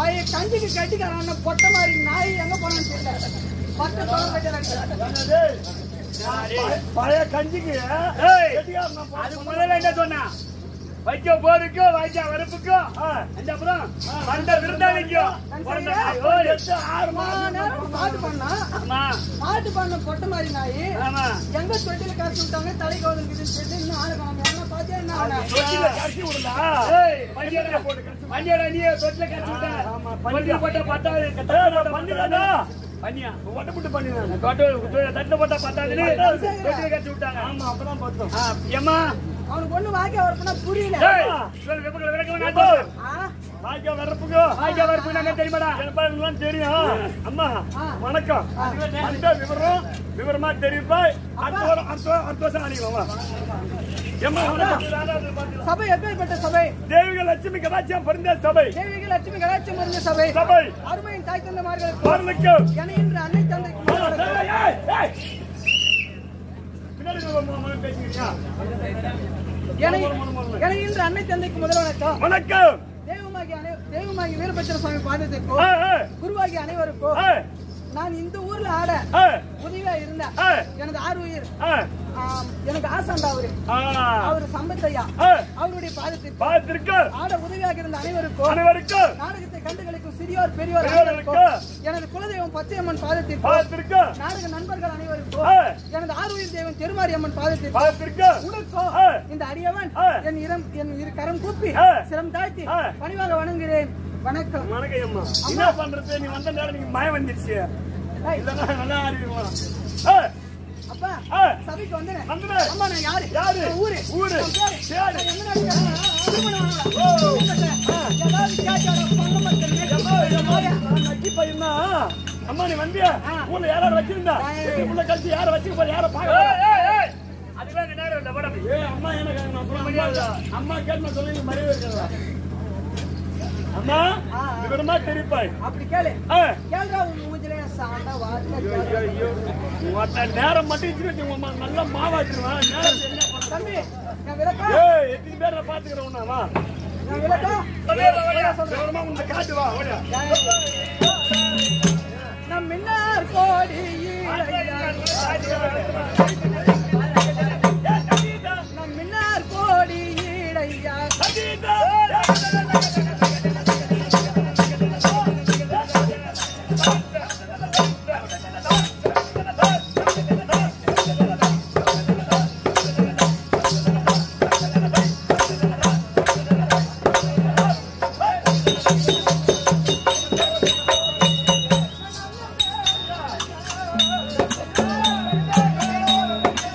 பழைய கஞ்சிக்கு கட்டிக்காரன் பொட்ட மாதிரி நாய் எங்க போனான்னு தெரியல பத்து குளம் கட்டிடா பழைய கஞ்சிக்கு ஏய், கெட்டிக்காரனா போ- அதுக்கு முதல்ல என்ன சொன்னா வைக்க போருக்கும் வைக்க வரப்புக்கும் ஆ. அந்த அப்புறம் வந்த விருந்தாளிக்கும் பிறந்த நாய். ஓய். எட்டு, ஆறு மாசம் நேரம் பாட்டு பண்ணா ஆமா பாட்டு பண்ண பொட்ட மாதிரி நாய் ஆமா எங்க தொட்டில காசு விட்டாங்க தலை கவுதுங்குதுன்னு சொல்லி இன்னும் ஆளு காணோம் என்ன பாத்தியா என்ன ஆளு? தொட்டில கரைச்சி விடுதா? ஏய், வண்டியடா வண்டியடா நீ தொட்டில கட்டி விட்ட ஆமா, பள்ளி போட்ட பத்தாவது ஏய், பண்ணிதானா? பண்ணியா ஒட்டப்பட்டு பண்ணிதானே? தொட்டு தட்டுல போட்டா பத்தாவது தொட்டில கட்டி விட்டாங்க ஆமா, அப்பதான் பார்த்தோம். ஆ, ஏம்மா அவனுக்கு ஒண்ணு வாக்கிய வரப்புனா புரியல ஏய், சொல்லு, விளக்கு, விளக்கு, நான் சொல்றேன். ஆ? வாய்க்கா வர்றப்புக்கு ஆயிக்கா வரப்பு நாங்க தெரியுமாடா எனக்கு எல்லாம் தெரியும் அம்மா ஆ. வணக்கம் ஆ. அந்த விவரம் விவரமா தெரியுப்பா அடுத்த வாரம் அடுத்த வாரம் அடுத்த வருஷம் ஆணிக்கலாம் ஏம்மா வணக்கம் சபை எப்பேற்பட்ட சபை தேவிக லட்சுமி கதாச்சியம் பிறந்த சபை தேவிக லட்சுமி கலாச்சாரம் இருந்த சபை சபை அருமையின் தாய் தந்தமார்களுக்கு பாருங்க என அன்னை தந்தைக்கு பின்னாடி ஒரு மு- மு- பேசுறீங்க. என என இன்று அன்னை தந்தைக்கு முதல் வணக்கம் வணக்கம் தெய்வமாகி அனை தெய்வமாகி வீரபத்திர சுவாமி பாதத்திற்கோ ஆ, ஆ, குருவாகி அனைவருக்கோ ஆ, நான் இந்த ஊர்ல ஆட ஆ, உதவியா இருந்தேன் ஆ, எனது ஆறு உயிர் ஆ, ஆம், எனக்கு ஆசாண்டா அவரு ஆ, அவரு சம்பத்தையா ஆ. அவருடைய பாதத்திற்கு பார்த்திருக்க ஆட உதவியாக இருந்த அனைவருக்கோ அனைவருக்கும் நாடகத்தை கண்டுகளிக்கும் சிறியோர் பெரியோர் பெரியோர்களுக்கு. அனைவருக்கும் எனது குலதெய்வம் பச்சையம்மன் பாதத்திற்கோ பார்த்திருக்க நாடக நண்பர்கள் அனைவருக்கும் ஆ. எனது ஆறுயிர் தேவன் திருமாரி அம்மன் பாதத்திற்கோ பார்த்திருக்க உனக்கோ ஆ. இந்த அடியவன் ஆ. என் இரம் என் இரு கரம் கூப்பி ஆ. சிரம் தாழ்த்தி ஆ. பணிவாக வணங்குகிறேன் வணக்கம் வணக்கம் அம்மா என்ன பண்றது நீ வந்த நேரம் நீங்க மயம் வந்துருச்சு ஏய், இல்லன்னா நல்லா ஆடிடுவோம் ஆ, அப்பா ஆ, சபைக்கு வந்தேன் வந்துடு. அம்மா நான் யாரு யாரு? நான் ஊரு ஊரு. நான் பேரு. சரி. நான் எங்க இருக்கேன்? திருமணம் ஆகல. ஏதாவது கேட்டாடா, பண்ண மாட்டேன். அம்மா, அம்மா, நான் நக்கி பையனா அம்மா நீ வந்தியா ஊர்ல யாராவது வச்சிருந்தா ஏய். உள்ள கழிச்சு யார வச்சுக்க போற யார ஏய், பாக்க ஏய், ஏய். அதுக்கெல்லாம் இந்த நேரம் இல்லை, போடா. ஏ அம்மா எனக்கு நான் அப்புறம் அம்மா அம்மா கேட்டு நான் சொல்லி மறைவே இருக்கிறதா அம்மா ஆ, ஆ. விவரமா தெரிப்பாய் அப்படி கேளு ஆ. கேளுடா உன் மூஞ்சில சாண்டா வாட்டில கேளு. உன்கிட்ட நேரம் மட்டும் இருந்துச்சு உங்க அம்மா நல்லா மாவாட்டுருவான் நேரம் என்ன பண்ண தம்பி நான் விளக்கா ஏய் எத்தனை பேர் நான் பாத்துக்கிறேன் உன்னை, வா நான் விளக்கா விவரமா உன்னை காட்டு வா ஓடியா நம் மின்னார் கோடி நம் மின்னார் கோடி ஈழையா ஆ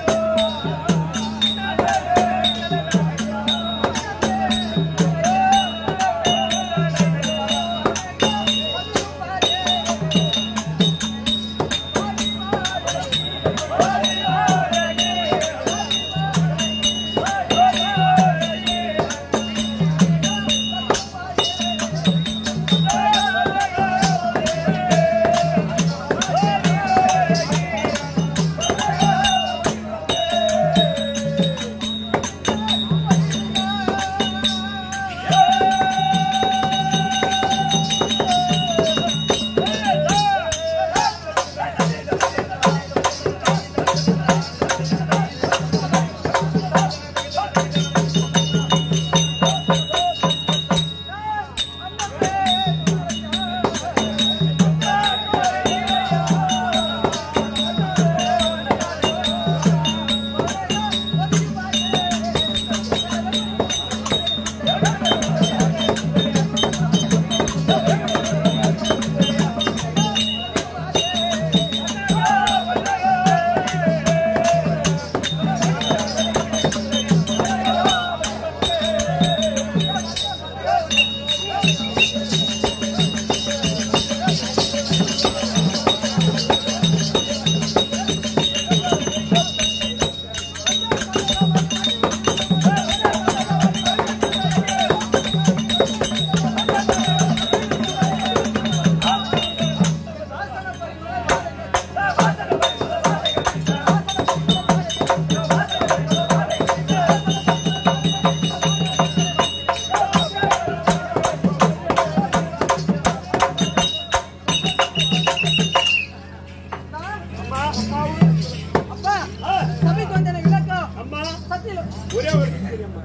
ஒரே ஒரு நிமிஷம் தெரியுமா?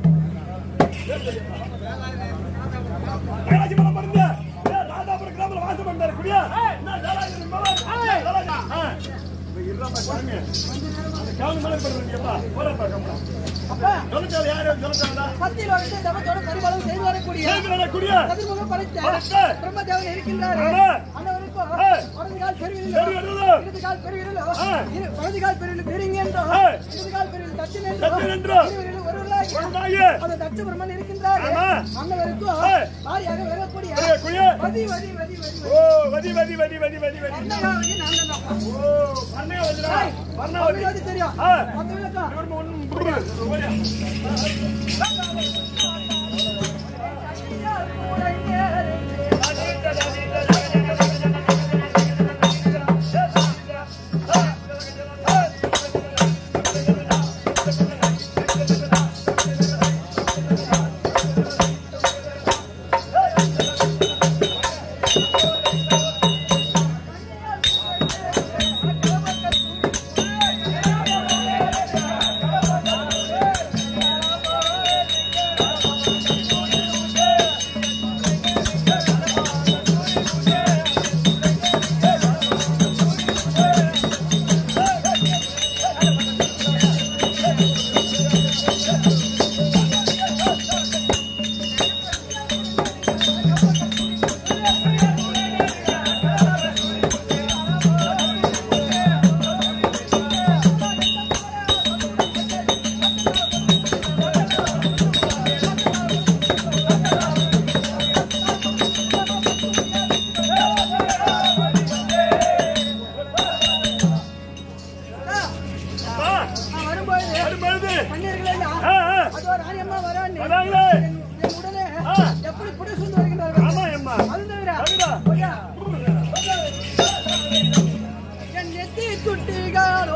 கைலாசி மலை மருந்து. ஏய், ராதாபுரம் கிராமத்துல வாசம் பண்றாரு, குடியா? என்ன, ஜாலாஜி மலை? ஜாலாஜி. ஆ. இப்ப இருடாப்பா, சாமி. அந்த காவல் மலை பண்றது எப்பா? போறப்பா, கம்மா. அப்பா சொல்லச்சாலு யாரு? சொல்லச்சாலுடா? சத்தியில் வந்து தவத்தோட கரிபாலம் செய்து வரக்கூடிய கேக்குறாடா, குடியா? கதிர்முகம் படைத்த படைத்த பிரம்மதேவன் இருக்கின்றார் ஆமா. அன்னவருக்கும் ஏய். வலது கால் பெருவிரலும் சரி, வருதோ? இடது கால் பெருவிரலும் ஆ. இரு- வலது கால் பெருவிரல் பெருங்கி என்றும் ஏய். இடது கால் பெருவிரல் தட்சன் தட்சன் என்றும் என்றும். இருவிரல் ஒருவராகி ஒன்றாகி. அந்த தட்ச பிரம்மன் இருக்கின்றார் ஆமா. அன்னவருக்கும் ஏய். வாரியாக வரக்கூடிய ஏய், குடியா? வதி வதி வதி வதி ஓ, வதி, வதி, வதி, வதி, வதி, வதி. அன்னகாவதி நாங்கள் தான் ஓ, பண்ணையா வதிடா. பண்ணாவதி. அது தெரியும் ஆ. மத்த விளக்கம் இவருமே ஒண்ணும் புரியல. ஓடியா. அப்பா, நான் வரும்போது வரும்பொழுது. மன்னர்களே எல்லாம் ஆ, ஆ. அதோ ராணியம்மா வரான்னு வராங்களே. என் என் உடனே ஆ. எப்படி புடி சுந்து வருகின்றார்கள் ஆமா, அம்மா. அது தவிர தவிர. ஓடியா. என் நெத்தி குட்டிகாரோ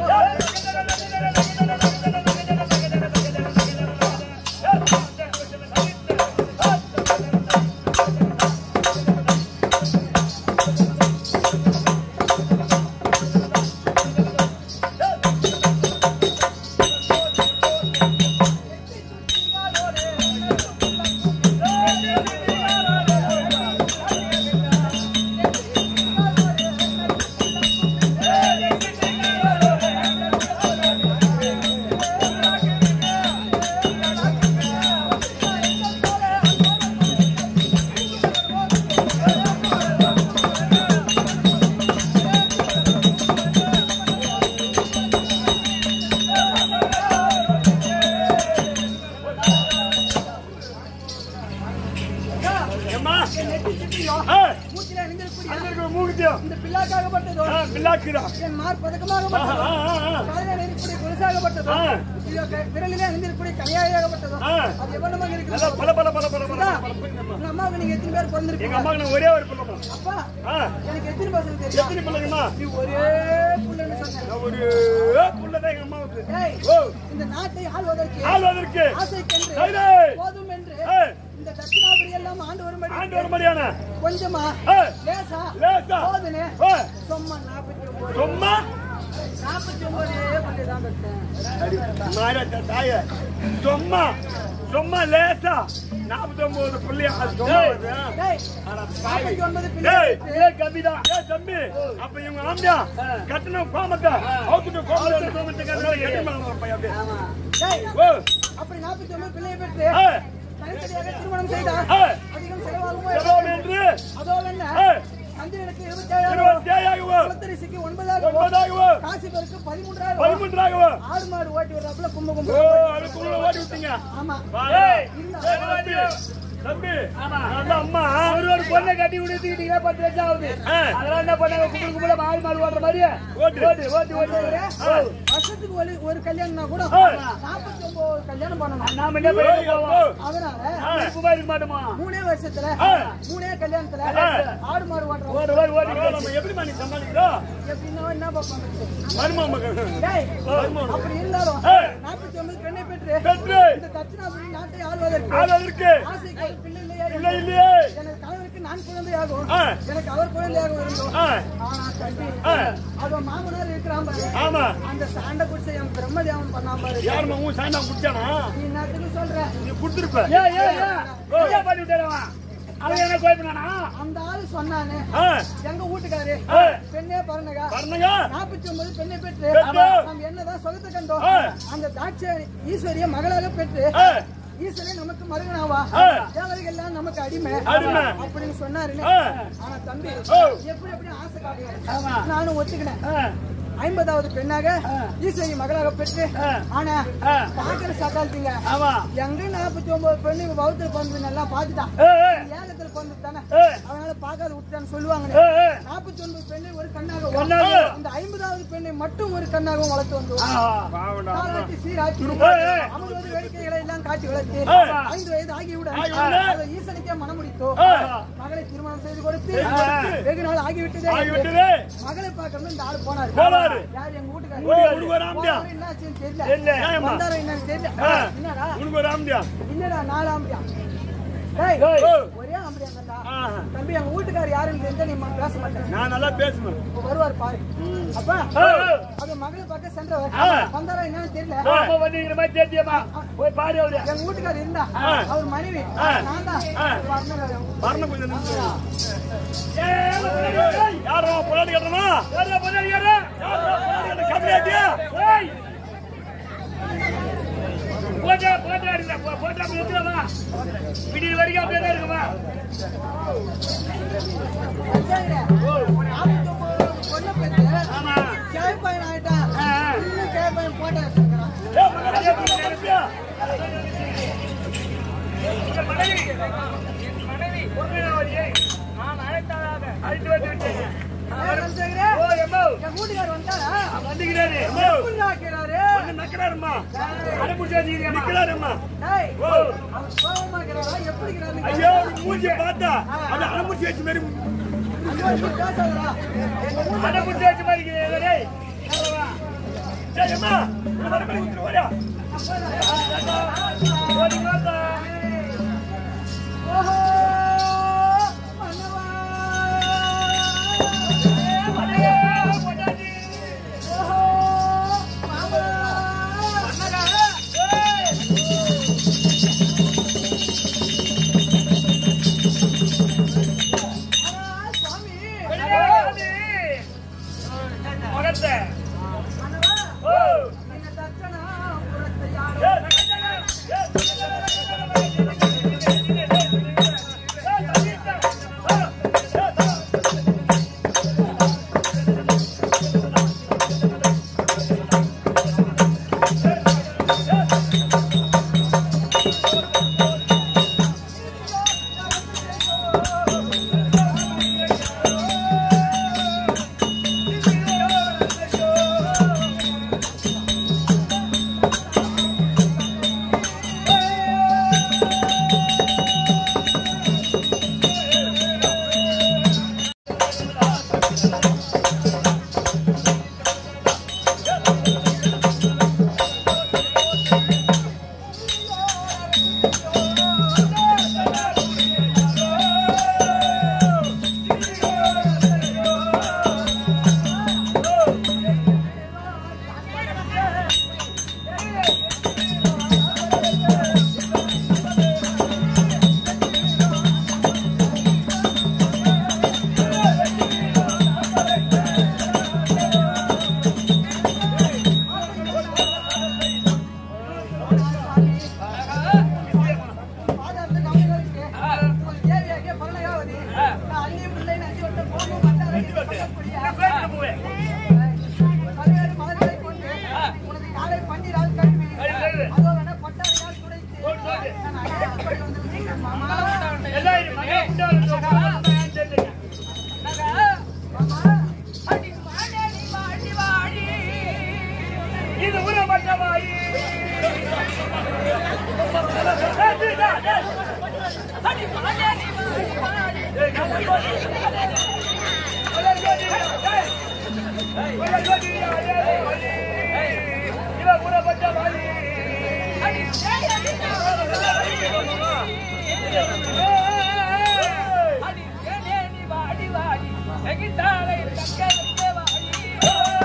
ஏம்மா? என் நெத்தி சுட்டியோ ஆ, மூச்சில அணிந்திருக்கூடிய அங்க இருக்கிற மூக்குத்தியம். இந்த பிள்ளாக்காகப்பட்டதோ ஆ, பில்லாக்குதா. என் மார் ஆ, பதக்கமாகப்பட்டதோ ஆ, ஆ, ஆ. காலில் அணிந்திருக்கூடிய கொலுசாகப்பட்டதோ ஆ. இதோ க- விரலிலே அணிந்திருக்கூடிய கலையாகப்பட்டதோ ஆ. அது எவ்வளவு நல்லா இருக்கிறதோ பல, பல, பல, பல, பல, அக்கா, பல, பல. உங்க அம்மாவுக்கு நீங்க எத்தனை பேர் எங்க பிறந்திருக்கீங்க அம்மாவுக்கு நான் ஒரே ஒரு பிள்ளைமா. அப்பா ஆ, எனக்கு எத்தனை பசங்க தெரியும் எத்தனை பிள்ளைங்கம்மா? நீ ஒரே புள்ளன்னு சொன்ன நான் ஒரு புள்ளதான் எங்க அம்மாவுக்கு. ஏய், ஓ, இந்த நாட்டை ஆள்வதற்கு ஆள்வதற்கு. ஆசைக்கென்று சைலே. போதும் என்று ஏய், இந்த தட்சிணாபுரி எல்லாம் ஆண்டு வரும்படி ஆண்டு ஒரு மடியான. கொஞ்சமா ஏய், லேசா லேசா. போதுனே ஏய், சும்மா நாற்பத்தி ஒன்பது சும்மா நாற்பத்தி ஒன்பதே பண்ணி தான் கட்டேன் மாறட்ட தாய. சும்மா சும்மா லேசா நாற்பத்தி ஒன்பது புள்ளியா அது சும்மா வருது. டேய், அட பாவி. நாற்பத்தி ஒன்பது டேய், பிள்ளை ஏய் கபிதா, ஏய் தம்பி, அப்ப இவங்க ஆம்பியா, கட்டின கோமத்தை, அவுத்துட்டு கோமத்தை, கோமத்தை கட்டின எட்டு மேல ஒரு பையன் அப்படியே. ஆமா. டேய், ஓ, அப்படி நாற்பத்தி ஒன்பது பிள்ளையை பெற்று ஏய், தனித்தனியாக திருமணம் செய்தால் ஏய், அதிகம் செலவாகுமோ எவ்வளவு என்று அதோ என்ன ஏய், சந்திரனுக்கு இருபத்தேழாயிரம் இருபத்தி ஏழாகவோ, குளத்தரிசிக்கு ஒன்பதாயிரம் ஒன்பதாகவோ, காசி பேருக்கு பதிமூன்றாயிரம் பதிமூன்றாகவோ. ஆடு மாடு ஓட்டி வர்றாப்புல கும்ப ஓ, கும்ப அதுக்குள்ள ஓடி விட்டீங்க. ஆமா பாரு. ஏய், தம்பி, தம்பி, நான் தான் அம்மா. ஒரு ஒரு பொண்ணை கட்டி விடுத்துக்கிட்டீங்கன்னா பத்து லட்சம் ஆகுது ஆ. அதெல்லாம் என்ன பண்ணாங்க கும்பிடு கும்பிட மாடு மாடு ஓட்டுற மாதிரி ஓட்டு. ஓட்டு ஓட்டு ஓட்டு ஆ. வருஷத்துக்கு ஒரு ஒரு கல்யாணம்னா கூட ஏய். நாற்பத்தி ஒன்பது கல்யாணம் பண்ணணும் நாம என்ன ஏய், பண்ணி அப்போ. அதனால ஆ. உப்புமா இருக்க மாட்டோமா மூணே வருஷத்துல ஆ. மூணே கல்யாணத்துல ஆ. ஆடு மாடு ஓட்டுறோம் ஓட்டு ஓட்டு ஓட்டு பரவாயில்ல, நம்ம எப்படிம்மா நீ சமாளிக்கிறோம்? எப்படின்னா என்ன பார்ப்பாங்க மருமகன். டேய், மருமகன். அப்படி இருந்தாலும் ஏய். நாற்பத்தி ஒன்பது பெண்ணை பெற்று பெற்று, இந்த தட்சிணாபுரி நாட்டை ஆள்வதற்கு ஆளுவதற்கு ஆசைக்கு ஒரு பிள்ளை இல்லையா இல்லை இல்லையே. எனது கணவருக்கு நான் குழந்தையாகும் ஆ. எனக்கு அவர் குழந்தையாக இருந்தோம் ஆ, ஆனா தம்பி ஆ. அதோ உங்க மாமனார் இருக்கிறான் பாரு ஆமா அந்த சாண்டை குடிச்ச என் பிரம்மதேவன் பண்ணாம பாரு யாரும்மா உன் சாண்டா குடிச்சானா நீ என்னத்துக்கு சொல்ற நீ குடுத்திருப்ப ஏ ஏ ஏ ஏன் பண்ணி விட்டாரவா அவன் என்ன கோய் பண்ணானா அந்த ஆளு சொன்னானே ஆ, எங்க வீட்டுக்காரு ஆ. பெண்ணே பாருங்க பாருங்க நாற்பத்தி ஒன்பது பெண்ணை பெற்று பெற்று. நாம் என்னதான் சொகத்தை கண்டோம் ஆ. அந்த தாட்ச ஈஸ்வரிய மகளாக பெற்று ஆ, ஈஸ்வரன் நமக்கு மருகனாவா ஆ. தேவர்கள் எல்லாம் நமக்கு அடிமை அடிமை. அப்படின்னு சொன்னாருன்னு ஆ. ஆனா தம்பி ஓ. எப்படி எப்படி ஆசை காட்டுவாரு ஆமா. நானும் ஒத்துக்கினேன் ஆ, ஐம்பதாவது பெண்ணாக ஈஸ்வரி மகளாக பெற்று ஆ. ஆனா ஆ. பாக்குற சக்காலத்தீங்க ஆமா எங்க நாற்பத்தி ஒன்பது பெண்ணு இவ வகுத்துல பிறந்து நல்லா பாத்துட்டான் ஏ ஏ ஏலத்துல பிறந்து தானே ஏ அதனால பார்க்காத விட்டுட்டான்னு சொல்லுவாங்க ஏ ஏ நாற்பத்தி ஒன்பது பெண்ணை ஒரு கண்ணாக கண்ணாக. இந்த ஐம்பதாவது பெண்ணை மட்டும் ஒரு கண்ணாகவும் வளர்த்து வந்து ஆஹா பாவம்டா. தாலாட்டி சீராட்டி ஏய், ஏய். அமர்வது வேடிக்கைகளை எல்லாம் காட்டி வளர்த்து ஏய். ஐந்து வயது ஆகிவிட ஆகிவிட. அதை ஈசனுக்கே மனம் முடித்தோ ஏய். மகளை திருமணம் செய்து கொடுத்து செய்து கொடுத்து. வெகு நாள் ஆகிவிட்டதே ஆகிவிட்டது. மகளை பார்க்கணும் இந்த ஆளு போனாரு போனாரு. யார் எங்க வீட்டுக்காரர் ஓ, உனக்கு ஒரு ஆம்பியா? போனாரு, என்னாச்சுன்னு தெரியல தெரியல. ஏம்மா? வந்தாரா என்னன்னு தெரியல ஆ. என்னடா உனக்கு ஒரு ஆம்பியா இல்லடா நாலு ஆம்பியா டேய், ஏய். ஓ. ஒரே ஆம்பியா தான்டா ஆஹா. தம்பி எங்க வீட்டுக்காரர் யாருன்னு தெரிஞ்சா நீ ம- பேச மாட்டேன் நான் நல்லா பேசுவேன் இப்ப வருவார் பாரு அப்பா ஏய், ஏய். அது மகளை பார்க்க சென்றவர் ஆ. வந்தாரா என்னன்னு தெரியல ஆமா வந்தீங்கிற மாதிரி தெரிஞ்சியம்மா போய் பாரு அவரு எங்க வீட்டுக்காரர் இருந்தா ஆ. அவர் மனைவி ஆ. நான் தான் ஆ. வரணும் வரணும் கொஞ்சம் நிமிஷம் ஏய் யாரோ பொருளாடி கட்டணா யாரா பண்ணாரு யாரா கம்மியாட்டியா ஏய் போட்டா போட்டா அடிடா போ போட்டா நிறுத்துறமா விடிய வரைக்கும் அப்படியே தான் இருக்குமா பொண்ணு பெற்று ஆமா கேழ்பயன் ஆயிட்டான் ஆ, ஆ. இன்னும் கேழ்பயன் போட்டா வச்சிருக்கிறான் ஏ மகனே கம்மியாட்டியா உங்க மனைவி என் மனைவி பொறுமையாவதியை நான் அழைத்ததாக அழைத்து வந்து விட்டேன் ஏன் ரவிசேகரே? ஓ எம்மோ என் வீட்டுக்காரர் வந்தாரா வந்துகிறாரு எப்படி ஆக்கிறாரு? நக்கிறாருமா அனுப்பிச்சு வச்சுக்கிறேன் நிக்கிறாருமா டேய், ஓ அவர் கோவமா இருக்கிறாரா? எப்படி இருக்கிறாருன்னு ஐயோ கேட்டா, மூஞ்சி பார்த்தா அது அனுமதி வச்சு மாதிரி ஐயோ, இப்படி பேசாதடா. எங்க வீட்டுல அனுப்பிச்சு வச்ச மாதிரி இருக்கிறீங்க, டேய் நல்லவா. சரி அம்மா ஒரு மறுபடியும் ஊத்துரு போடா ஓடி வாப்பா. ஓஹோ, மன்னவா. அடே, பொண்டாட்டி. ஓஹோ, மாமா. ஆனா, சுவாமி, வெளியே முகத்தை. மன்னவா, ஓ. இந்த தட்சணா புறத்தை யாரோ பாதாளத்து கம்மியா இருக்கு. உங்களுக்கு தேவையாகிய பொருளையாவது நான் அள்ளியும் பிள்ளைன்னு அஞ்சு வட்டம் போகும் மட்டாரை பட்டப்புள்ளியா. பல்வேறு மலர்களை கொண்டு உனது காலை பன்னீரால் கழுவி அதோ வேணா பட்டாரையால் துடைத்து நான் அடையாளப்படி வந்து விட்டேன் மாமா. மாமா, இது உரமற்றவாயி இவன் உரமற்றவாயி அடி வாடி வாடி எகிட்டாலை தக்க வாடி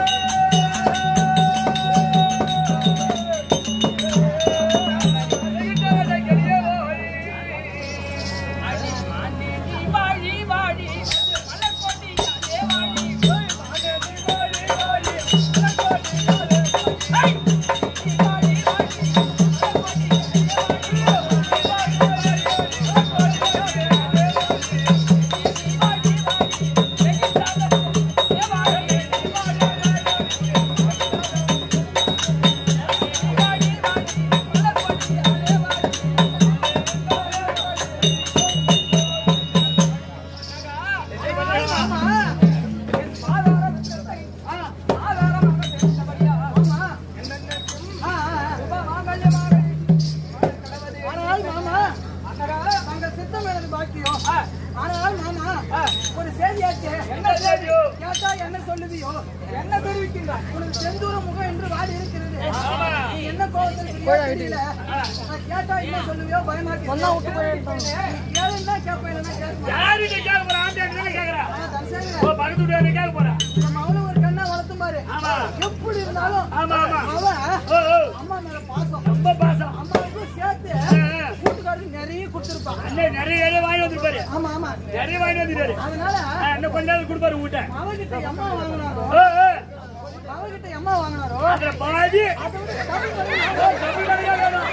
சொல்லுவியோ ஆனால் மாமா ஒரு செய்தியாச்சு என்ன செய்தியோ? கேட்டா என்ன சொல்லுவியோ என்ன தெரிவிக்கின்றாய் உனக்கு செந்தூர முகம் என்று வாடி இருக்கிறது ஆமா. நீ என்ன கோபத்தில் இருக்கிறியோ தெரியல நான் கேட்டா என்ன சொல்லுவியோ பயமா இருக்கு கேளுன்னா கேட்பேன் இல்லைன்னா கேட்க மாட்டேன். யாருகிட்ட கேட்க போற ஆண்டியா கேக்குறா ஆனா தர்சனே, ஓ பக்கத்து வீட்டுல கேட்க போறா நம்ம அவனும் ஒரு கண்ணா வளர்த்தும் பாரு ஆமா. எப்படி இருந்தாலும் ஆமா, ஆமா. அவன் ஓ ஓ அம்மா மேல பாசம் ரொம்ப பாசம் அம்மாவுக்கும் சேர்த்து ஆ, ஆ. கூட்டுக்காரருக்கு நிறைய கொடுத்துருப்பான் அண்ணே நிறைய நிறைய வாங்கி வந்துருப்பாரு ஆமா ஆமா நிறைய வாங்கி வந்துருக்காரு அதனால ஆ, இன்னும் கொஞ்ச நேரம் கொடுப்பாரு ஊட்ட அவகிட்ட அம்மா வாங்கினாரோ ஓ ஓ அவகிட்ட அம்மா வாங்கினாரோ அதுல பாதி அதை விட டபுள் மடங்கு ஓ, தமிழ் கடையா வேணும்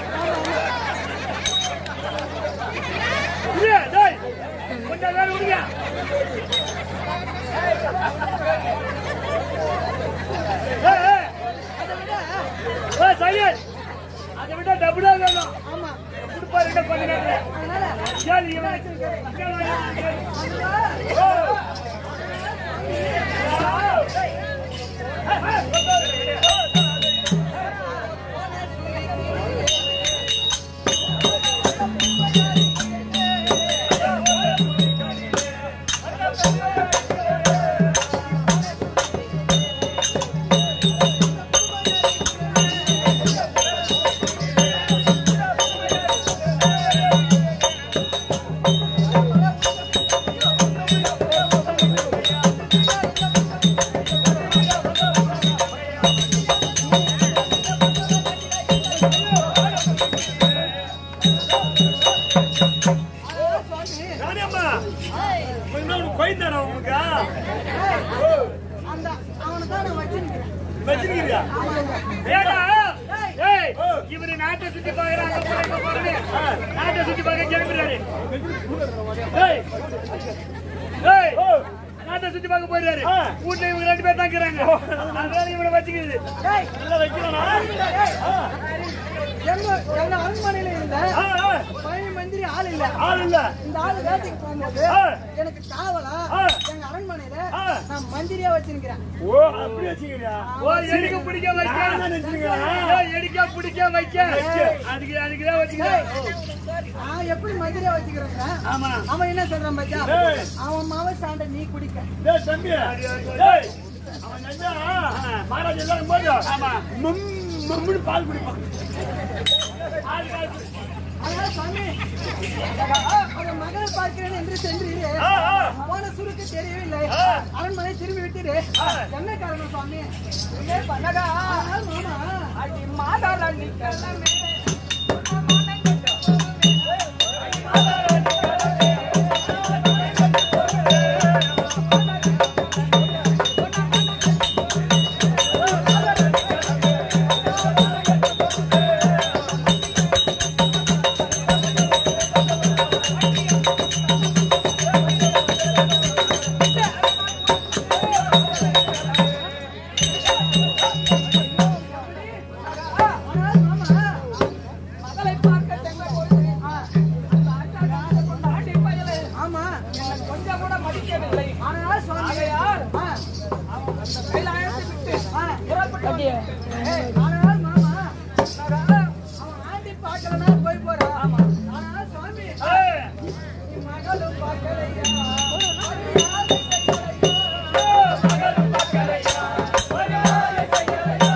இல்ல டேய் கொஞ்சம் நேரம் விடுங்க ஏய், ஏய், அதை விட ஏய், சையத், அதை விட டபுளா வேணும் ஆமா கொடுப்பாரு இன்னும் கொஞ்ச நேரத்துல அதனால கேளு இவன். கேளு, கேளு. அதுல ஓ. சுவாமி ராணியம்மா கொஞ்ச நாள் கோயந்தாரா உங்களுக்கு அந்த அவனை தான் நான் வச்சிருக்கிறேன் வச்சிருக்கிறியா ஏடா, ஏய், இவரு நாட்டை சுத்தி பார்க்கறாங்க, அங்க போறேன், இங்க போறேன்னு. நாட்டை சுத்தி பார்க்க கிளம்பிடுறாரு. ஏய், ஏய், நாட்டை சுத்தி பார்க்க போயிடுறாரு. ஆ. வீட்டுல இவங்க ரெண்டு பேர் தான் இருக்கிறாங்க. அதனால இவனை வச்சுக்கிறது. டேய், நல்லா வைக்கலாமா டேய், எங்க எங்க அரண்மனையில இருந்த ஆ, ஆ, பழைய மந்திரி ஆள் இல்ல ஆள் இல்ல இந்த ஆளு வேட்டைக்கு போகும்போது ஆ. எனக்கு காவலா ஆ. எங்க அரண்மனையில ஆ. நான் மந்திரியா வச்சிருக்கிறேன் ஓ அப்படி வச்சுக்கிறியா ஓ, எடுக்க பிடிக்க வைக்க. நான் தான் நினைச்சிருக்கேன். ஏய், எடுக்க பிடிக்க வைக்க. அதுக்கு அதுக்குதான் வச்சுக்கிறேன். நான் எப்படி மந்திரியா வச்சுக்கிறேன் ஆமா. அவன் என்ன சொல்றான் பாத்தியா டேய். அவன் மாவ சாண்ட நீ குடிக்க டேய் தம்பி டேய் அவன் நஞ்சா மகாராஜ் எல்லாரும் போது ஆமா. மம் மம்முன்னு பால் குடிப்பான் அதனால சாமி அவன் மகளை பார்க்கிறேன் என்று சென்று ஆ, ஆ. போன சுருக்கு தெரியவில்லை ஆ. அரண்மனை திரும்பி விட்டுரு என்ன காரணம் சுவாமி பண்ணகா ஆனால் மாமா அடி மாதாளி கிழமை ஆனால் மாமா மகளை பார்க்க சென்ற பொழுது அந்த அண்ணா கொண்ட ஆட்டி பயலை ஆமா என்னை கொஞ்சம் கூட மதிக்கவில்லை ஆனால் சுவாமி ஆகையால் ஆ, அந்த கைலாயத்தை விட்டு ஆ. புறப்பட்டு ஏய், ஆனால் மாமா அவன் ஆண்டி பார்க்கலன்னா போய் போறான் ஆமா ஆனால் சுவாமி ஏய், நீ மகளும் பார்க்கலையா மகளும் பார்க்கலையா, மரியாதை செய்யலையா.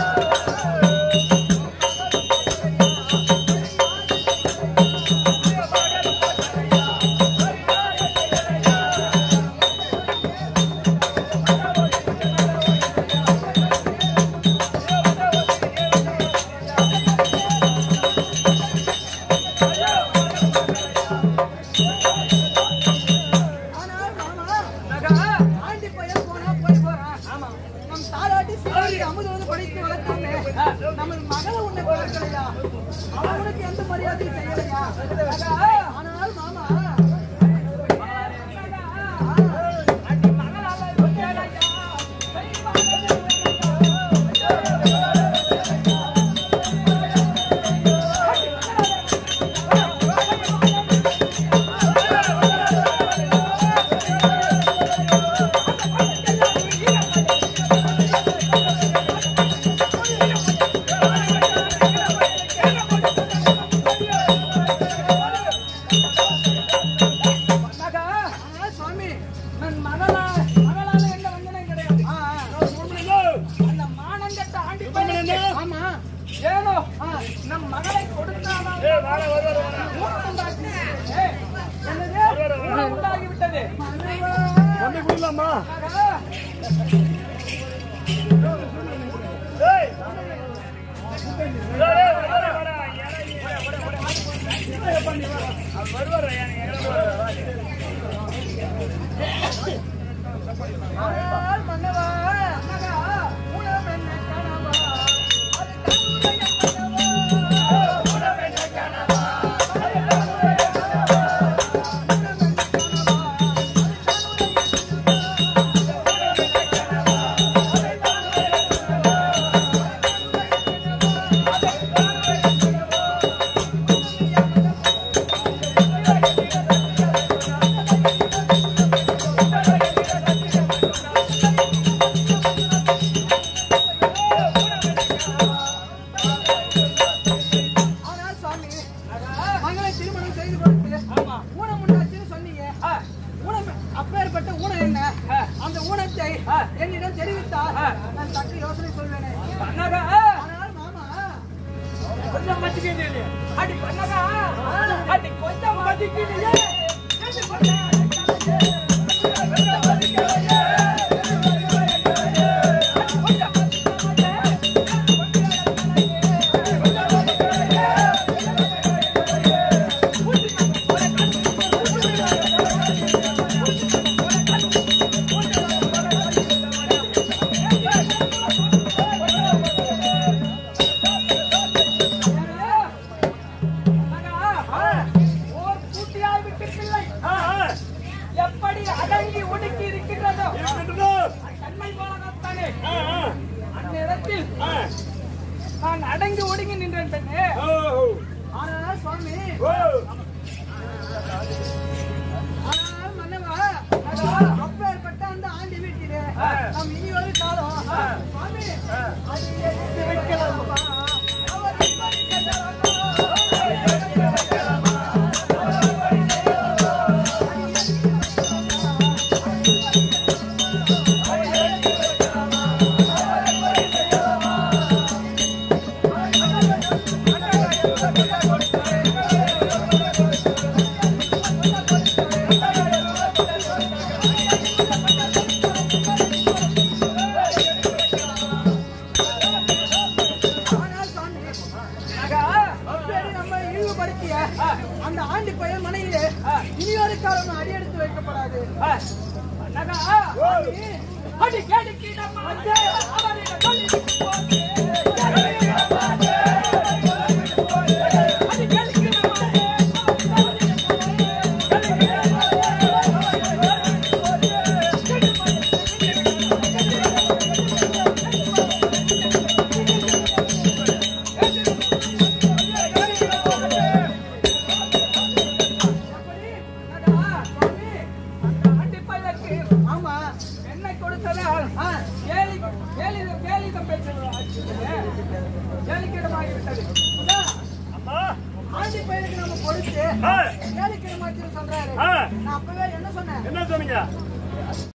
ஆனால் மாமா நகா, ஆண்டி பையன் போனா போய் போறான் ஆமா நம் தாலாட்டி சீராட்டி அமுது வந்து படித்து வளர்த்தோமே நமது மகளை உன்னை வளர்க்கலையா அவனுக்கு எந்த மரியாதையும் செய்யலையா ஆனால் மாமா அடி மகளாக விட்டேனையா, வேலை கொடுத்தாலும் ஏய், வாடா, வருவாரு, வாடா. ஊனம் உண்டாக்கி ஏய், என்னது? ஊனம் உண்டாகிவிட்டது. வந்து குடிலாமா ஆகா, ஏய். ஏய், ஏய், வருவாரு, வாடா. இறங்கி. அவர் வருவாரு, எனக்கு எங்க வருவாரு. ஆனால் மன்னவா, மகா, ஊனம் என்ன கனவா? அது தன்னுடைய கனவா. ஆனால் சுவாமி, மகளை திருமணம் செய்து கொடுத்து, ஊனம் உண்டாச்சுன்னு சொன்னீங்க. ஊனம் அப்பேற்பட்ட ஊனம் என்ன அந்த ஊனத்தை என்னிடம் தெரிவித்தால் நான் சற்று யோசனை சொல்வேனே ஆனால் மாமா கொஞ்சம் மதிக்கிறீங்க. அடி பண்ணகா. அடி கொஞ்சம் மதிக்கிறீங்க. ஓர் கூட்டியாய் விட்டு பிள்ளை ஆ, ஆ. எப்படி அடங்கி ஒடுக்கி இருக்கின்றதோ இருக்கின்றதோ? தன்மை போலத்தானே ஆ, ஆ. அந்நேரத்தில் ஆ. நான் அடங்கி ஒடுங்கி நின்றேன் பெண்ணே ஓ, ஆனால் சுவாமி ஓ. ஆனால் மன்னவா அப்பேற்பட்ட அந்த ஆண்டி வீட்டிலே நாம் இனி ஒரு காலம் சுவாமி அது எடுத்து வைக்கலாமா அவர் எப்படி செல்லலாமா? ஆனால் சுவாமி, ஆகா, அப்பேறு நம்மை இழிவுபடுத்திய அந்த ஆண்டி பையன் மனையிலே இனியொரு காலம் அடியெடுத்து வைக்கப்படாது நகா, அடி, அடி கேடுக்கிடம் மாட்டே, அவரிடம் சொல்லிவிட்டு போதே. கேடுக்கிடம் மாட்டே, அடி கேடுக்கிடம் மாட்டே, அவரிடம் சொல்லிவிட்டு ஆமா என்னை கொடுத்ததால் கேலி கேலி கேலிதம் பெற்றது கேலிக்கிடமாகிவிட்டது அம்மா. ஆண்டி பையனுக்கு நம்ம கொடுத்து ஆ. கேலிக்கிடமாச்சுன்னு சொல்றாரு ஆ. நான் அப்பவே என்ன சொன்னேன் என்ன சொன்னீங்க